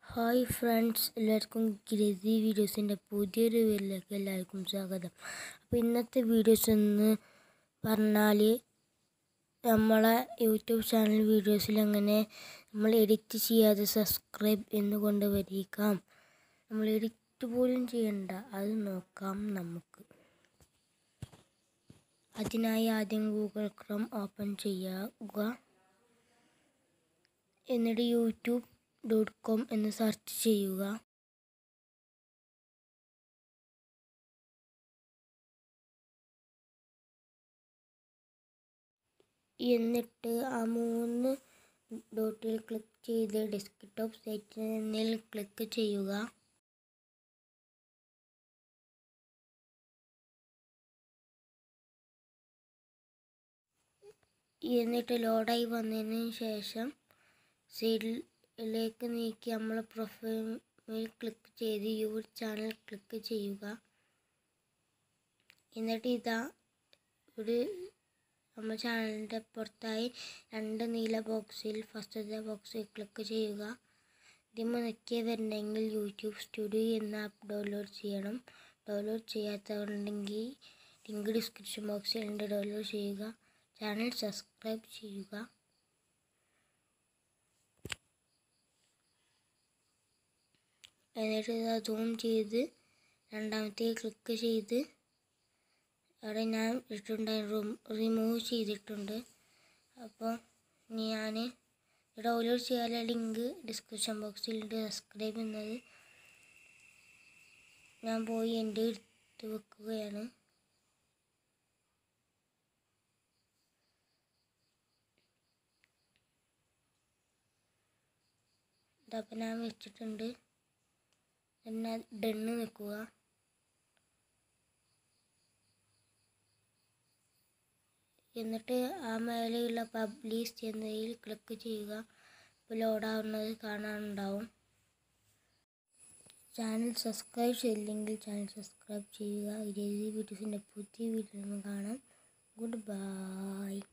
hi friends എല്ലാവർക്കും Grossi വീഡിയോസിൻ്റെ പുതിയൊരു വീഡിയോയിലേക്ക് എല്ലാവർക്കും സ്വാഗതം അപ്പോൾ ഇന്നത്തെ വീഡിയോസ് എന്ന് പറഞ്ഞാൽ നമ്മളെ യൂട്യൂബ് ചാനൽ വീഡിയോസിൽ അങ്ങനെ നമ്മൾ എഡിറ്റ് ചെയ്യാതെ സബ്സ്ക്രൈബ് എന്ന് കൊണ്ട് വരിക്കാം നമ്മൾ എഡിറ്റ് പോലും ചെയ്യണ്ട അത് നോക്കാം നമുക്ക് അതിനായി ആദ്യം ഗൂഗിൾ ക്രോം ഓപ്പൺ ചെയ്യുക എന്നിട്ട് യൂട്യൂബ് ഡോട്ട് കോം എന്ന് സെർച്ച് ചെയ്യുക എന്നിട്ട് ആ മൂന്ന് ഡോട്ടിൽ ക്ലിക്ക് ചെയ്ത് ഡെസ്ക്ടോപ്പ് സെറ്റിൽ ക്ലിക്ക് ചെയ്യുക എന്നിട്ട് ലോഡായി വന്നതിന് ശേഷം സൈഡിലേക്ക് നീക്കി നമ്മൾ പ്രൊഫൈൽ ക്ലിക്ക് ചെയ്ത് യൂർ ചാനൽ ക്ലിക്ക് ചെയ്യുക എന്നിട്ട് ഇതാ ഒരു നമ്മുടെ ചാനലിൻ്റെ പുറത്തായി രണ്ട് നീല ബോക്സിൽ ഫസ്റ്റത്തെ ബോക്സിൽ ക്ലിക്ക് ചെയ്യുക ഇതിമ്മ നെക്കിയ വരണമെങ്കിൽ യൂട്യൂബ് സ്റ്റുഡിയോ എന്ന ആപ്പ് ഡൗൺലോഡ് ചെയ്യണം ഡൗൺലോഡ് ചെയ്യാത്തവരുണ്ടെങ്കിൽ ലിങ്ക് ഡിസ്ക്രിപ്ഷൻ ബോക്സിൽ ഉണ്ട് ഡൗൺലോഡ് ചെയ്യുക ചാനൽ സബ്സ്ക്രൈബ് ചെയ്യുക എന്നിട്ട് ഇത് സൂം ചെയ്ത് രണ്ടാമത്തെ ക്ലിക്ക് ചെയ്ത് അവിടെ ഞാൻ ഇട്ടിട്ടുണ്ടായിരുന്നു റിമൂവ് ചെയ്തിട്ടുണ്ട് അപ്പോൾ ഞാൻ ഡൗൺലോഡ് ചെയ്യാനുള്ള ലിങ്ക് ഡിസ്ക്രിപ്ഷൻ ബോക്സിലുണ്ട് സബ്സ്ക്രൈബ് ചെയ്യുന്നത് ഞാൻ പോയി എൻ്റെ എടുത്ത് വെക്കുകയാണ് ഇതപ്പം ഞാൻ വെച്ചിട്ടുണ്ട് പിന്നെ ഡണ്ണ് നിൽക്കുക എന്നിട്ട് ആ മേലെയുള്ള പബ്ലിഷ് എന്നതിൽ ക്ലിക്ക് ചെയ്യുക ഇപ്പോൾ ലോഡാവുന്നത് കാണാനുണ്ടാവും ചാനൽ സബ്സ്ക്രൈബ് ചെയ്തില്ലെങ്കിൽ ചാനൽ സബ്സ്ക്രൈബ് ചെയ്യുക ഇതേ വീഡിയോസിൻ്റെ പുതിയ വീഡിയോ കാണാം ഗുഡ് ബൈ